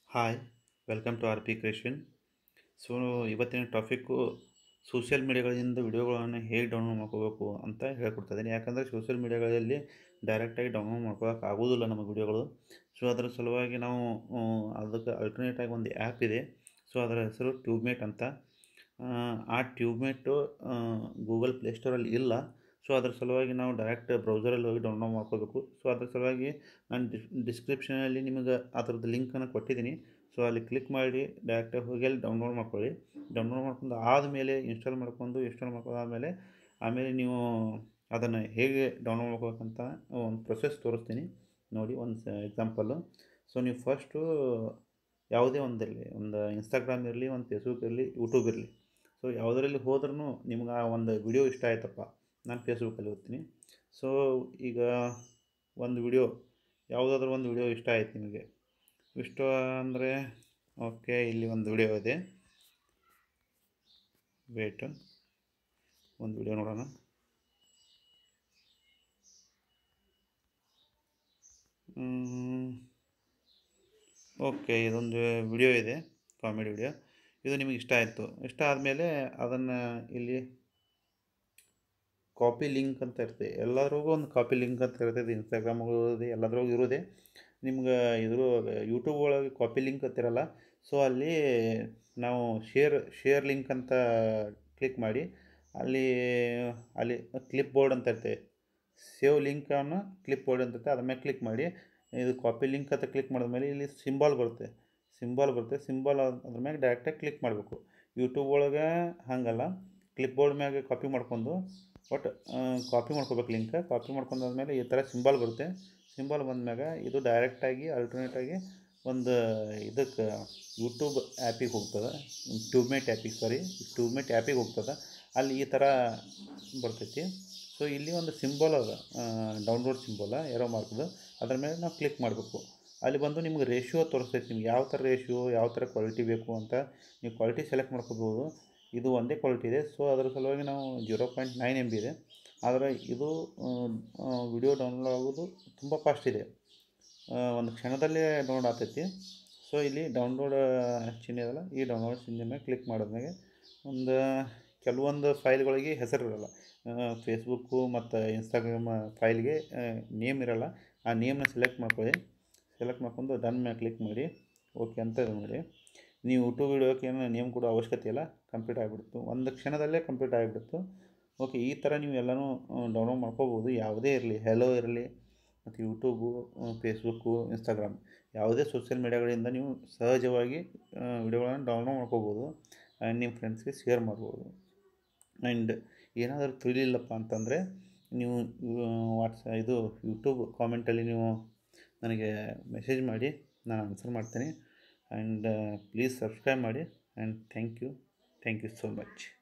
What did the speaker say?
hi welcome to R P creation so ಇವತ್ತಿನ topic social ಮೀಡಿಯಾಗಳಿಂದ ವಿಡಿಯೋಗಳನ್ನು ಹೇಗೆ ಡೌನ್ಲೋಡ್ ಮಾಡ್ಕೋಬೇಕು ಅಂತ ಹೇಳ್ಕೊಡ್ತಿದ್ದೀನಿ ಯಾಕಂದರೆ ಸೋಷಿಯಲ್ ಮೀಡಿಯಾಗಳಲ್ಲಿ ಡೈರೆಕ್ಟಾಗಿ ಡೌನ್ಲೋಡ್ ಮಾಡ್ಕೊಳಕ್ಕೆ ಆಗೋದಿಲ್ಲ ನಮ್ಮ ವಿಡಿಯೋಗಳು ಸೊ ಅದರ ಸಲುವಾಗಿ ನಾವು ಆ, ಅದಕ್ಕೆ ಅಲ್ಟರ್ನೇಟಾಗಿ ಒಂದು ಆ್ಯಪ್ ಇದೆ ಸೊ ಅದರ ಹೆಸರು ಟ್ಯೂಬ್ಮೇಟ್ ಅಂತ ಆ, ಆ ಟ್ಯೂಬ್ಮೇಟು ಗೂಗಲ್ ಪ್ಲೇಸ್ಟೋರಲ್ಲಿ ಇಲ್ಲ ಸೊ ಅದ್ರ ಸಲುವಾಗಿ ನಾವು ಡೈರೆಕ್ಟ್ ಬ್ರೌಸರಲ್ಲಿ ಹೋಗಿ ಡೌನ್ಲೋಡ್ ಮಾಡ್ಕೋಬೇಕು ಸೊ ಅದ್ರ ಸಲುವಾಗಿ ನಾನು ಡಿಸ್ಕ್ರಿಪ್ಷನಲ್ಲಿ ನಿಮಗೆ ಅದರದ್ದು ಲಿಂಕನ್ನು ಕೊಟ್ಟಿದ್ದೀನಿ ಸೊ ಅಲ್ಲಿ ಕ್ಲಿಕ್ ಮಾಡಿ ಡೈರೆಕ್ಟಾಗಿ ಹೋಗಿ ಅಲ್ಲಿ ಡೌನ್ಲೋಡ್ ಮಾಡ್ಕೊಳ್ಳಿ ಡೌನ್ಲೋಡ್ ಮಾಡ್ಕೊಂಡು ಆದಮೇಲೆ ಇನ್ಸ್ಟಾಲ್ ಮಾಡ್ಕೊಂಡು ಇನ್ಸ್ಟಾಲ್ ಮಾಡ್ಕೊಂಡಾದ್ಮೇಲೆ ಆಮೇಲೆ ನೀವು ಅದನ್ನು ಹೇಗೆ ಡೌನ್ಲೋಡ್ ಮಾಡ್ಕೋಬೇಕಂತ ಒಂದು ಪ್ರೊಸೆಸ್ ತೋರಿಸ್ತೀನಿ ನೋಡಿ ಒಂದು ಎಕ್ಸಾಂಪಲ್ಲು ಸೊ ನೀವು ಫಸ್ಟು ಯಾವುದೇ ಒಂದಿರಲಿ ಒಂದು ಇನ್ಸ್ಟಾಗ್ರಾಮ್ ಇರಲಿ ಒಂದು ಫೇಸ್ಬುಕ್ ಇರಲಿ ಯೂಟ್ಯೂಬ್ ಇರಲಿ ಸೊ ಯಾವುದರಲ್ಲಿ ಹೋದ್ರೂ ನಿಮ್ಗೆ ಆ ಒಂದು ವಿಡಿಯೋ ಇಷ್ಟ ಆಯ್ತಪ್ಪ ನಾನು ಫೇಸ್ಬುಕ್ಕಲ್ಲಿ ಓದ್ತೀನಿ ಸೊ ಈಗ ಒಂದು ವಿಡಿಯೋ ಯಾವುದಾದ್ರೂ ಒಂದು ವಿಡಿಯೋ ಇಷ್ಟ ಆಯ್ತು ನಿಮಗೆ ಇಷ್ಟ ಅಂದರೆ ಓಕೆ ಇಲ್ಲಿ ಒಂದು ವಿಡಿಯೋ ಇದೆ ವೇಟ್ ಒಂದು ವಿಡಿಯೋ ನೋಡೋಣ ಓಕೆ ಇದೊಂದು ವಿಡಿಯೋ ಇದೆ ಕಾಮಿಡಿ ವಿಡಿಯೋ ಇದು ನಿಮಗೆ ಇಷ್ಟ ಆಯಿತು ಇಷ್ಟ ಆದಮೇಲೆ ಅದನ್ನು ಇಲ್ಲಿ ಕಾಪಿ ಲಿಂಕ್ ಅಂತ ಇರ್ತದೆ ಎಲ್ಲದ್ರಾಗೂ ಒಂದು ಕಾಪಿ ಲಿಂಕ್ ಅಂತ ಇರ್ತದೆ ಇನ್ಸ್ಟಾಗ್ರಾಮ್ ಇರೋದೇ ಎಲ್ಲದ್ರಾಗೂ ಇರೋದೇ ನಿಮ್ಗೆ ಇದ್ರ ಯೂಟ್ಯೂಬ್ ಒಳಗೆ ಕಾಪಿ ಲಿಂಕ್ ಅಂತಿರಲ್ಲ ಸೊ ಅಲ್ಲಿ ನಾವು ಶೇರ್ ಶೇರ್ ಲಿಂಕ್ ಅಂತ ಕ್ಲಿಕ್ ಮಾಡಿ ಅಲ್ಲಿ ಅಲ್ಲಿ ಕ್ಲಿಪ್ ಬೋರ್ಡ್ ಅಂತ ಇರ್ತದೆ ಸೇವ್ ಲಿಂಕನ್ನು ಕ್ಲಿಪ್ ಬೋರ್ಡ್ ಅಂತ ಇರ್ತದೆ ಅದ್ರ ಮೇಲೆ ಕ್ಲಿಕ್ ಮಾಡಿ ಇದು ಕಾಪಿ ಲಿಂಕ್ ಅಂತ ಕ್ಲಿಕ್ ಮಾಡಿದ್ಮೇಲೆ ಇಲ್ಲಿ ಸಿಂಬಾಲ್ ಬರುತ್ತೆ ಸಿಂಬಾಲ್ ಬರುತ್ತೆ ಸಿಂಬಾಲ್ ಅದ್ರ ಮ್ಯಾಗೆ ಡೈರೆಕ್ಟಾಗಿ ಕ್ಲಿಕ್ ಮಾಡಬೇಕು ಯೂಟ್ಯೂಬ್ ಒಳಗೆ ಹಾಗಲ್ಲ ಕ್ಲಿಪ್ ಬೋರ್ಡ್ ಮ್ಯಾಗೆ ಕಾಪಿ ಮಾಡ್ಕೊಂಡು ಒಟ್ಟು ಕಾಪಿ ಮಾಡ್ಕೋಬೇಕು ಲಿಂಕ್ ಕಾಪಿ ಮಾಡ್ಕೊಂಡಾದ್ಮೇಲೆ ಈ ಥರ ಸಿಂಬಾಲ್ ಬರುತ್ತೆ ಸಿಂಬಾಲ್ ಬಂದ್ಮ್ಯಾಗ ಇದು ಡೈರೆಕ್ಟಾಗಿ ಅಲ್ಟರ್ನೇಟಾಗಿ ಒಂದು ಇದಕ್ಕೆ ಯೂಟ್ಯೂಬ್ ಆ್ಯಪಿಗೆ ಹೋಗ್ತದೆ ಟ್ಯೂಬ್ಮೇಟ್ ಆ್ಯಪಿಗೆ ಸಾರಿ ಟ್ಯೂಬ್ಮೇಟ್ ಆ್ಯಪಿಗೆ ಹೋಗ್ತದೆ ಅಲ್ಲಿ ಈ ಥರ ಬರ್ತೈತಿ ಸೊ ಇಲ್ಲಿ ಒಂದು ಸಿಂಬಲ್ ಅದ ಡೌನ್ಲೋಡ್ ಸಿಂಬಲ ಏರೋ ಮಾರ್ಕ್ದು ಅದ್ರ ಮೇಲೆ ನಾವು ಕ್ಲಿಕ್ ಮಾಡಬೇಕು ಅಲ್ಲಿ ಬಂದು ನಿಮ್ಗೆ ರೇಷಿಯೋ ತೋರಿಸ್ತೈತಿ ನಿಮ್ಗೆ ಯಾವ ಥರ ರೇಷಿಯೋ ಯಾವ ಥರ ಕ್ವಾಲಿಟಿ ಬೇಕು ಅಂತ ನೀವು ಕ್ವಾಲಿಟಿ ಸೆಲೆಕ್ಟ್ ಮಾಡ್ಕೋಬೋದು ಇದು ಒಂದೇ ಕ್ವಾಲಿಟಿ ಇದೆ ಸೊ ಅದರ ಸಲುವಾಗಿ ನಾವು zero point nine M B ಇದೆ ಆದರೆ ಇದು ವಿಡಿಯೋ ಡೌನ್ಲೋಡ್ ಆಗೋದು ತುಂಬ ಫಾಸ್ಟ್ ಇದೆ ಒಂದು ಕ್ಷಣದಲ್ಲೇ ಡೌನ್ಲೋಡ್ ಆಗ್ತೈತಿ ಸೊ ಇಲ್ಲಿ ಡೌನ್ಲೋಡ್ ಚಿಹ್ನೆ ಇದಲ್ಲ ಈ ಡೌನ್ಲೋಡ್ ಚಿಹ್ನೆ ಮೇಲೆ ಕ್ಲಿಕ್ ಮಾಡಿದ್ಮೇಲೆ ಒಂದು ಕೆಲವೊಂದು ಫೈಲ್ಗಳಿಗೆ ಹೆಸರು ಇರೋಲ್ಲ ಫೇಸ್ಬುಕ್ಕು ಮತ್ತು ಇನ್ಸ್ಟಾಗ್ರಾಮ್ ಫೈಲ್ಗೆ ನೇಮ್ ಇರೋಲ್ಲ ಆ ನೇಮ್ನ ಸೆಲೆಕ್ಟ್ ಮಾಡ್ಕೊಳ್ಳಿ ಸೆಲೆಕ್ಟ್ ಮಾಡ್ಕೊಂಡು ಡನ್ ಮೇಲೆ ಕ್ಲಿಕ್ ಮಾಡಿ ಓಕೆ ಅಂತ ಇದು ಮಾಡಿ ನೀವು ಯೂಟ್ಯೂಬ್ ವಿಡಿಯೋಕ್ಕೆ ಏನು ನೇಮ್ ಕೊಡೋ ಅವಶ್ಯಕತೆ ಇಲ್ಲ ಕಂಪ್ಲೀಟ್ ಆಗಿಬಿಡ್ತು ಒಂದು ಕ್ಷಣದಲ್ಲೇ ಕಂಪ್ಲೀಟ್ ಆಗಿಬಿಡ್ತು ಓಕೆ ಈ ಥರ ನೀವು ಎಲ್ಲನೂ ಡೌನ್ಲೋಡ್ ಮಾಡ್ಕೋಬೋದು ಯಾವುದೇ ಇರಲಿ ಹೆಲೋ ಇರಲಿ ಮತ್ತು ಯೂಟ್ಯೂಬು ಫೇಸ್ಬುಕ್ಕು ಇನ್ಸ್ಟಾಗ್ರಾಮ್ ಯಾವುದೇ ಸೋಷಿಯಲ್ ಮೀಡಿಯಾಗಳಿಂದ ನೀವು ಸಹಜವಾಗಿ ವಿಡಿಯೋಗಳನ್ನು ಡೌನ್ಲೋಡ್ ಮಾಡ್ಕೋಬೋದು ಆ್ಯಂಡ್ ನಿಮ್ಮ ಫ್ರೆಂಡ್ಸ್ಗೆ ಶೇರ್ ಮಾಡ್ಬೋದು ಆ್ಯಂಡ್ ಏನಾದರೂ ತಿಳಿಲಿಲ್ಲಪ್ಪ ಅಂತಂದರೆ ನೀವು ವಾಟ್ಸ ಇದು ಯೂಟ್ಯೂಬ್ ಕಾಮೆಂಟಲ್ಲಿ ನೀವು ನನಗೆ ಮೆಸೇಜ್ ಮಾಡಿ ನಾನು ಆನ್ಸರ್ ಮಾಡ್ತೀನಿ ಆ್ಯಂಡ್ ಪ್ಲೀಸ್ ಸಬ್ಸ್ಕ್ರೈಬ್ ಮಾಡಿ and thank you thank you so much